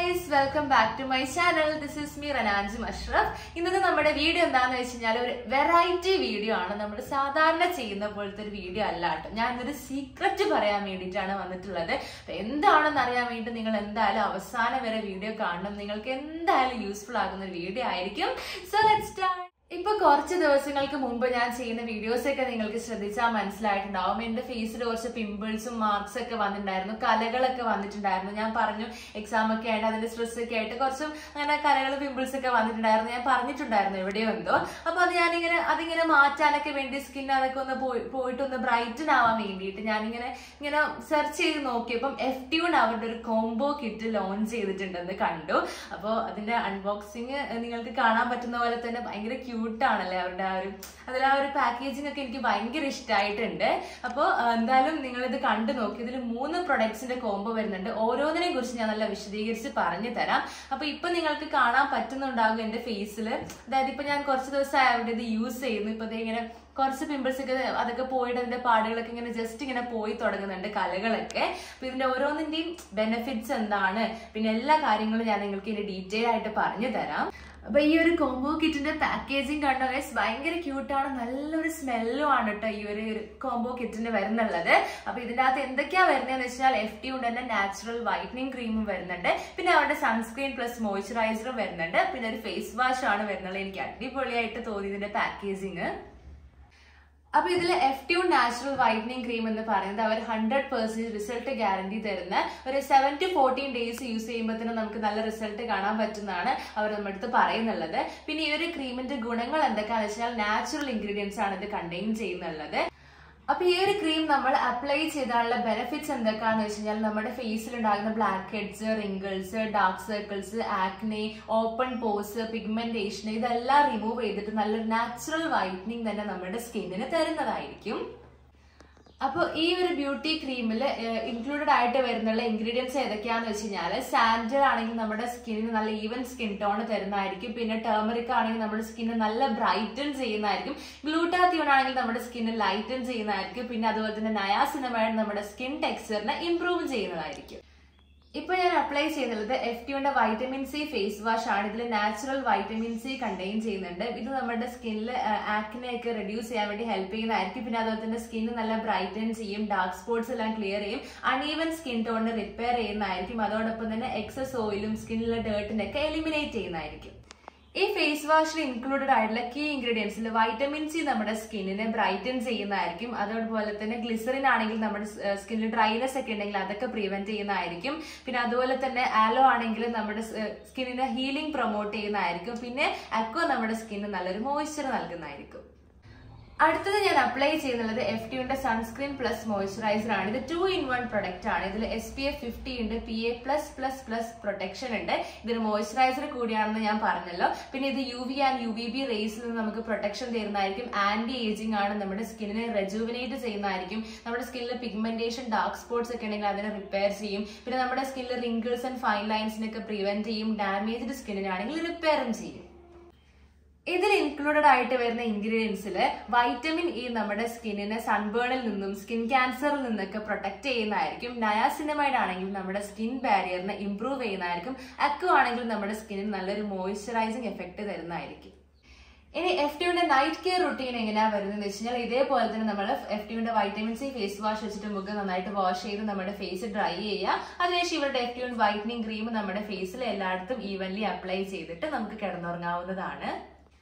guys welcome back to my channel this is me റനാൻജും അഷ്റഫ് ഇന്നത്തെ നമ്മുടെ വീഡിയോ എന്താന്ന് വെച്ച് കഴിഞ്ഞാൽ ഒരു വെറൈറ്റി വീഡിയോ ആണ് നമ്മൾ സാധാരണ ചെയ്യുന്ന പോലത്തെ ഒരു വീഡിയോ അല്ല കേട്ടോ ഞാൻ ഇന്നൊരു സീക്രറ്റ് പറയാൻ വേണ്ടിയിട്ടാണ് വന്നിട്ടുള്ളത് അപ്പൊ എന്താണെന്ന് അറിയാൻ വേണ്ടി നിങ്ങൾ എന്തായാലും അവസാനം വരെ വീഡിയോ കാണണം നിങ്ങൾക്ക് എന്തായാലും യൂസ്ഫുൾ ആകുന്ന ഒരു വീഡിയോ ആയിരിക്കും സോ ലെറ്റ് സ്റ്റാർട്ട് ഇപ്പൊ കുറച്ച് ദിവസങ്ങൾക്ക് മുമ്പ് ഞാൻ ചെയ്യുന്ന വീഡിയോസ് ഒക്കെ നിങ്ങൾക്ക് ശ്രദ്ധിച്ചാൽ മനസ്സിലായിട്ടുണ്ടാവും എന്റെ ഫേസിൽ കുറച്ച് പിമ്പിൾസും മാർക്സ് ഒക്കെ വന്നിട്ടുണ്ടായിരുന്നു കലകളൊക്കെ വന്നിട്ടുണ്ടായിരുന്നു ഞാൻ പറഞ്ഞു എക്സാം ഒക്കെ ആയിട്ട് അതിന്റെ സ്ട്രെസ് ഒക്കെ ആയിട്ട് കുറച്ചും അങ്ങനെ കലകൾ പിമ്പിൾസ് ഒക്കെ വന്നിട്ടുണ്ടായിരുന്നു ഞാൻ പറഞ്ഞിട്ടുണ്ടായിരുന്നു എവിടെയോ എന്തോ അപ്പൊ അത് ഞാനിങ്ങനെ അതിങ്ങനെ മാറ്റാനൊക്കെ വേണ്ടി സ്കിൻ അതൊക്കെ ഒന്ന് പോയി പോയിട്ട് ഒന്ന് ബ്രൈറ്റൻ ആവാൻ വേണ്ടിയിട്ട് ഞാനിങ്ങനെ ഇങ്ങനെ സെർച്ച് ചെയ്ത് നോക്കിയപ്പം എഫ് ട്യൂൺ അവരുടെ ഒരു കോംബോ കിറ്റ് ലോഞ്ച് ചെയ്തിട്ടുണ്ടെന്ന് കണ്ടു അപ്പോൾ അതിന്റെ അൺബോക്സിങ് നിങ്ങൾക്ക് കാണാൻ പറ്റുന്ന പോലെ തന്നെ ഭയങ്കര ക്യൂട്ട് ആണല്ലേ അവരുടെ ആ ഒരു അതിൽ ആ ഒരു പാക്കേജിംഗ് ഒക്കെ എനിക്ക് ഭയങ്കര ഇഷ്ടമായിട്ടുണ്ട് അപ്പോൾ എന്തായാലും നിങ്ങൾ ഇത് കണ്ടു നോക്കി ഇതിൽ മൂന്ന് പ്രൊഡക്ട്സിന്റെ കോംബോ വരുന്നുണ്ട് ഓരോന്നിനെ കുറിച്ച് ഞാൻ നല്ല വിശദീകരിച്ച് പറഞ്ഞു തരാം അപ്പൊ ഇപ്പൊ നിങ്ങൾക്ക് കാണാൻ പറ്റുന്നുണ്ടാകും എന്റെ ഫേസിൽ അതായത് ഇപ്പൊ ഞാൻ കുറച്ച് ദിവസമായി അവിടെ ഇത് യൂസ് ചെയ്യുന്നു ഇപ്പൊ ദേ ഇങ്ങനെ കുറച്ച് പിമ്പിൾസ് ഒക്കെ അതൊക്കെ പോയിട്ട് അതിന്റെ പാടുകളൊക്കെ ഇങ്ങനെ ജസ്റ്റ് ഇങ്ങനെ പോയി തുടങ്ങുന്നുണ്ട് കലകളൊക്കെ അപ്പൊ ഇതിന്റെ ഓരോന്നിന്റെയും ബെനിഫിറ്റ്സ് എന്താണ് പിന്നെ എല്ലാ കാര്യങ്ങളും ഞാൻ നിങ്ങൾക്ക് ഇനി ഡീറ്റെയിൽ ആയിട്ട് പറഞ്ഞു തരാം അപ്പൊ ഈ ഒരു കോംബോ കിറ്റിന്റെ പാക്കേജിങ് കണ്ട ഗൈസ് ഭയങ്കര ക്യൂട്ടാണ് നല്ലൊരു സ്മെല്ലും ആണ് കേട്ടോ ഈ ഒരു കോംബോ കിറ്റിന് വരുന്നുള്ളത് അപ്പൊ ഇതിന്റെ അകത്ത് എന്തൊക്കെയാ വരുന്നതെന്ന് വെച്ചാൽ എഫ് ടി കൊണ്ട് തന്നെ നാച്ചുറൽ വൈറ്റനിങ് ക്രീമും വരുന്നുണ്ട് പിന്നെ അവരുടെ സൺസ്ക്രീൻ പ്ലസ് മോയ്സ്ചറൈസറും വരുന്നുണ്ട് പിന്നെ ഒരു ഫേസ് വാഷ് ആണ് വരുന്നത് എനിക്ക് അടിപൊളിയായിട്ട് തോന്നി ഇതിന്റെ പാക്കേജിങ് അപ്പൊ ഇതിൽ F tune natural whitening cream എന്ന് പറയുന്നത് അവർ ഹൺഡ്രഡ് പെർസെന്റ് റിസൾട്ട് ഗ്യാരണ്ടി തരുന്ന ഒരു seven to fourteen days use ചെയ്യുമ്പോൾ തന്നെ നമുക്ക് നല്ല റിസൾട്ട് കാണാൻ പറ്റുന്നതാണ് അവർ നമ്മുടെ അടുത്ത് പറയുന്നുള്ളത് പിന്നെ ഈ ഒരു ക്രീമിന്റെ ഗുണങ്ങൾ എന്തൊക്കെയാണെന്ന് വെച്ചാൽ നാച്ചുറൽ ഇൻഗ്രീഡിയൻസ് ആണ് ഇത് കണ്ടെയ്ൻ ചെയ്യുന്നുള്ളത് അപ്പൊ ഈ ഒരു ക്രീം നമ്മൾ അപ്ലൈ ചെയ്താലുള്ള ബെനിഫിറ്റ്സ് എന്തൊക്കെയാന്ന് വെച്ച് കഴിഞ്ഞാൽ നമ്മുടെ ഫേസിൽ ഉണ്ടാകുന്ന blackheads wrinkles dark circles acne open pores pigmentation ഇതെല്ലാം റിമൂവ് ചെയ്തിട്ട് നല്ലൊരു നാച്ചുറൽ വൈറ്റനിങ് തന്നെ നമ്മുടെ സ്കിന്നിന് തരുന്നതായിരിക്കും അപ്പോൾ ഈ ഒരു ബ്യൂട്ടി ക്രീമിൽ ഇൻക്ലൂഡഡ് ആയിട്ട് വരുന്നുള്ള ഇൻഗ്രീഡിയൻസ് ഏതൊക്കെയാന്ന് വെച്ച് കഴിഞ്ഞാൽ സാൻഡൽ ആണെങ്കിൽ നമ്മുടെ സ്കിന്നിന് നല്ല ഈവൻ സ്കിൻ ടോൺ തരുന്നതായിരിക്കും പിന്നെ ടേമറിക് ആണെങ്കിൽ നമ്മുടെ സ്കിന്ന് നല്ല ബ്രൈറ്റൻ ചെയ്യുന്നതായിരിക്കും ഗ്ലൂട്ടാത്തിയോൺ ആണെങ്കിൽ നമ്മുടെ സ്കിന്ന് ലൈറ്റൻ ചെയ്യുന്നതായിരിക്കും പിന്നെ അതുപോലെ തന്നെ നയാസിനമായിട്ട് നമ്മുടെ സ്കിൻ ടെക്സ്ചറിനെ ഇംപ്രൂവ് ചെയ്യുന്നതായിരിക്കും ഇപ്പൊ ഞാൻ അപ്ലൈ ചെയ്യുന്നത് എഫ് ടിയുടെ വൈറ്റമിൻ സി ഫേസ് വാഷ് ആണ് ഇതിൽ നാച്ചുറൽ വൈറ്റമിൻ സി കണ്ടെയ്ൻ ചെയ്യുന്നുണ്ട് ഇത് നമ്മുടെ സ്കിന്നിൽ ആക്നെ ഒക്കെ റെഡ്യൂസ് ചെയ്യാൻ വേണ്ടി ഹെൽപ്പ് ചെയ്യുന്നതായിരിക്കും പിന്നെ അതുപോലെ തന്നെ സ്കിന്ന് നല്ല ബ്രൈറ്റൻ ചെയ്യും ഡാർക്ക് സ്പോട്ട്സ് എല്ലാം ക്ലിയർ ചെയ്യും അൺഈവൻ സ്കിൻ ടോണിന് റിപ്പയർ ചെയ്യുന്നതായിരിക്കും അതോടൊപ്പം തന്നെ എക്സസ് ഓയിലും സ്കിന്നിലെ ഡേർട്ടിനൊക്കെ എലിമിനേറ്റ് ചെയ്യുന്നതായിരിക്കും ഈ ഫേസ് വാഷിൽ ഇൻക്ലൂഡഡ് ആയിട്ടുള്ള കീ ഇൻഗ്രീഡിയൻസിൽ വൈറ്റമിൻ സി നമ്മുടെ സ്കിന്നിനെ ബ്രൈറ്റൻ ചെയ്യുന്നതായിരിക്കും അതോടൊപ്പം തന്നെ ഗ്ലിസറിൻ ആണെങ്കിൽ നമ്മുടെ സ്കിന്നിൽ ഡ്രൈനെസ് ഒക്കെ ഉണ്ടെങ്കിൽ അതൊക്കെ പ്രിവെന്റ് ചെയ്യുന്നതായിരിക്കും പിന്നെ അതുപോലെ തന്നെ ആലോ ആണെങ്കിൽ നമ്മുടെ സ്കിന്നിനെ ഹീലിംഗ് പ്രൊമോട്ട് ചെയ്യുന്നതായിരിക്കും പിന്നെ അക്വ നമ്മുടെ സ്കിന്നിന് നല്ലൊരു മോയ്സ്ചർ നൽകുന്നതായിരിക്കും അടുത്തത് ഞാൻ അപ്ലൈ ചെയ്യുന്നത് എഫ് ടിയുടെ സൺസ്ക്രീൻ പ്ലസ് മോയ്സ്ചറൈസർ ആണ് ഇത് ടു ഇൻ വൺ പ്രൊഡക്റ്റ് ആണ് ഇതിൽ എസ് പി എഫ് ഫിഫ്റ്റി ഉണ്ട് P A plus plus plus protection ഉണ്ട് ഇതിന് മോയ്സ്ചറൈസർ കൂടിയാണെന്ന് ഞാൻ പറഞ്ഞല്ലോ പിന്നെ ഇത് U V and U V B റേസിൽ നിന്ന് നമുക്ക് പ്രൊട്ടക്ഷൻ തരുന്നതായിരിക്കും ആന്റി ഏജിംഗ് ആണ് നമ്മുടെ സ്കിന്നിനെ റെജുവിനേറ്റ് ചെയ്യുന്നതായിരിക്കും നമ്മുടെ സ്കിന്നിൽ പിഗ്മെന്റേഷൻ ഡാർക്ക് സ്പോട്ട്സ് ഒക്കെ ഉണ്ടെങ്കിൽ അതിനെ റിപ്പയർ ചെയ്യും പിന്നെ നമ്മുടെ സ്കിന്നിൽ റിങ്കിൾസ് ആൻഡ് ഫൈൻ ലൈൻസിനൊക്കെ പ്രിവെന്റ് ചെയ്യും ഡാമേജ്ഡ് സ്കിന്നിനാണെങ്കിൽ റിപ്പയറും ചെയ്യും ഇതിൽ ഇൻക്ലൂഡഡ് ആയിട്ട് വരുന്ന ഇൻഗ്രീഡിയൻസിൽ വൈറ്റമിൻ ഇ നമ്മുടെ സ്കിന്നിനെ സൺബേണിൽ നിന്നും സ്കിൻ ക്യാൻസറിൽ നിന്നൊക്കെ പ്രൊട്ടക്ട് ചെയ്യുന്നതായിരിക്കും നയാസിനമൈഡ് ആണെങ്കിൽ നമ്മുടെ സ്കിൻ ബാരിയറിനെ ഇംപ്രൂവ് ചെയ്യുന്നതായിരിക്കും അക്വ ആണെങ്കിൽ നമ്മുടെ സ്കിന്നിന് നല്ലൊരു മോയ്സ്ചറൈസിങ് എഫക്ട് തരുന്നതായിരിക്കും ഇനി എഫ് ടിയുടെ നൈറ്റ് കെയർ റുട്ടീൻ എങ്ങനെയാണ് വരുന്നത് വെച്ച് കഴിഞ്ഞാൽ ഇതേപോലെ തന്നെ നമ്മൾ എഫ് ടിയുടെ വൈറ്റമിൻ സി ഫേസ് വാഷ് വെച്ചിട്ട് മുഖം നന്നായിട്ട് വാഷ് ചെയ്ത് നമ്മുടെ ഫേസ് ഡ്രൈ ചെയ്യുക അതിനുശേഷം ഇവരുടെ എഫ് ടിയുടെ വൈറ്റനിങ് ക്രീം നമ്മുടെ ഫേസിൽ എല്ലായിടത്തും ഈവൻലി അപ്ലൈ ചെയ്തിട്ട് നമുക്ക് കിടന്നുറങ്ങാവുന്നതാണ്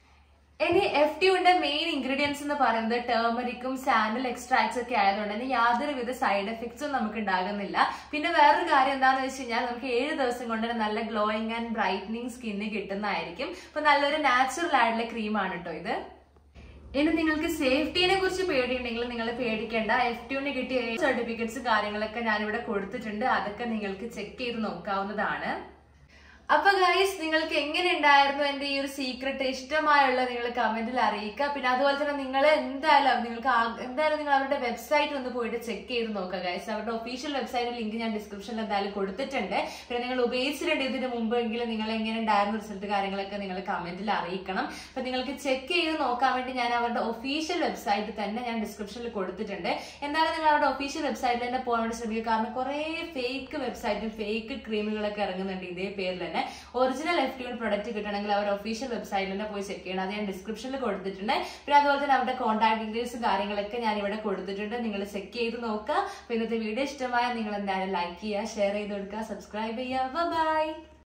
ഇനി എഫ് ടിയുടെ മെയിൻ ഇൻഗ്രീഡിയൻസ് എന്ന് പറയുന്നത് ടേമറിക്കും സാൻഡൽ എക്സ്ട്രാക്ട്സ് ഒക്കെ ആയതുകൊണ്ട് തന്നെ യാതൊരുവിധ സൈഡ് എഫക്ട്സും നമുക്ക് ഉണ്ടാകുന്നില്ല പിന്നെ വേറൊരു കാര്യം എന്താണെന്ന് വെച്ച് കഴിഞ്ഞാൽ നമുക്ക് ഏഴ് ദിവസം കൊണ്ട് തന്നെ നല്ല ഗ്ലോയിങ് ആൻഡ് ബ്രൈറ്റനിങ് സ്കിന്ന് കിട്ടുന്നതായിരിക്കും അപ്പൊ നല്ലൊരു നാച്ചുറൽ ആയിട്ടുള്ള ക്രീമാണ് കേട്ടോ ഇത് ഇനി നിങ്ങൾക്ക് സേഫ്റ്റിനെ കുറിച്ച് പേടിയുണ്ടെങ്കിൽ നിങ്ങൾ പേടിക്കേണ്ട എഫ് ടിന് കിട്ടിയ സർട്ടിഫിക്കറ്റ്സ് കാര്യങ്ങളൊക്കെ ഞാനിവിടെ കൊടുത്തിട്ടുണ്ട് അതൊക്കെ നിങ്ങൾക്ക് ചെക്ക് ചെയ്ത് നോക്കാവുന്നതാണ് അപ്പൊ ഗൈസ് നിങ്ങൾക്ക് എങ്ങനെ ഉണ്ടായിരുന്നു എന്റെ ഈ ഒരു സീക്രട്ട് ഇഷ്ടമായുള്ള നിങ്ങൾ കമന്റിൽ അറിയിക്കുക പിന്നെ അതുപോലെ തന്നെ നിങ്ങൾ എന്തായാലും നിങ്ങൾക്ക് ആ- എന്തായാലും നിങ്ങൾ അവരുടെ വെബ്സൈറ്റ് ഒന്ന് പോയിട്ട് ചെക്ക് ചെയ്ത് നോക്കുക ഗൈസ് അവരുടെ ഒഫീഷ്യൽ വെബ്സൈറ്റ് ലിങ്ക് ഞാൻ ഡിസ്ക്രിപ്ഷനിൽ എന്തായാലും കൊടുത്തിട്ടുണ്ട് പിന്നെ നിങ്ങൾ ഉപയോഗിച്ചിട്ടുണ്ട് ഇതിന് മുമ്പെങ്കിലും നിങ്ങൾ എങ്ങനെ ഉണ്ടായിരുന്നു റിസൾട്ട് കാര്യങ്ങളൊക്കെ നിങ്ങൾ കമന്റിൽ അറിയിക്കണം അപ്പൊ നിങ്ങൾക്ക് ചെക്ക് ചെയ്ത് നോക്കാൻ വേണ്ടി ഞാൻ അവരുടെ ഒഫീഷ്യൽ വെബ്സൈറ്റ് തന്നെ ഞാൻ ഡിസ്ക്രിപ്ഷനിൽ കൊടുത്തിട്ടുണ്ട് എന്തായാലും നിങ്ങൾ അവരുടെ ഒഫീഷ്യൽ വെബ്സൈറ്റിൽ തന്നെ പോകാൻ വേണ്ടി ശ്രമിക്കുക കാരണം കുറെ ഫേക്ക് വെബ്സൈറ്റും ഫേക്ക് ക്രീമുകളൊക്കെ ഇറങ്ങുന്നുണ്ട് ഇതേ പേരിൽ തന്നെ ഒറിജിനൽ എഫ് ടി പ്രൊഡക്റ്റ് കിട്ടണമെങ്കിൽ അവർ ഒഫീഷ്യൽ വെബ്സൈറ്റിൽ തന്നെ പോയി ചെക്ക് ചെയ്യണം അത് ഞാൻ ഡിസ്ക്രിപ്ഷനിൽ കൊടുത്തിട്ടുണ്ട് പിന്നെ അതുപോലെ തന്നെ അവരുടെ കോൺടാക്ട് ഡീറ്റെയിൽസും കാര്യങ്ങളൊക്കെ ഞാൻ ഇവിടെ കൊടുത്തിട്ടുണ്ട് നിങ്ങൾ ചെക്ക് ചെയ്ത് നോക്കുക അപ്പൊ ഇന്നത്തെ വീഡിയോ ഇഷ്ടമായ നിങ്ങൾ എന്തായാലും ലൈക്ക് ചെയ്യുക ഷെയർ ചെയ്ത് കൊടുക്കുക സബ്സ്ക്രൈബ് ചെയ്യുക ബൈ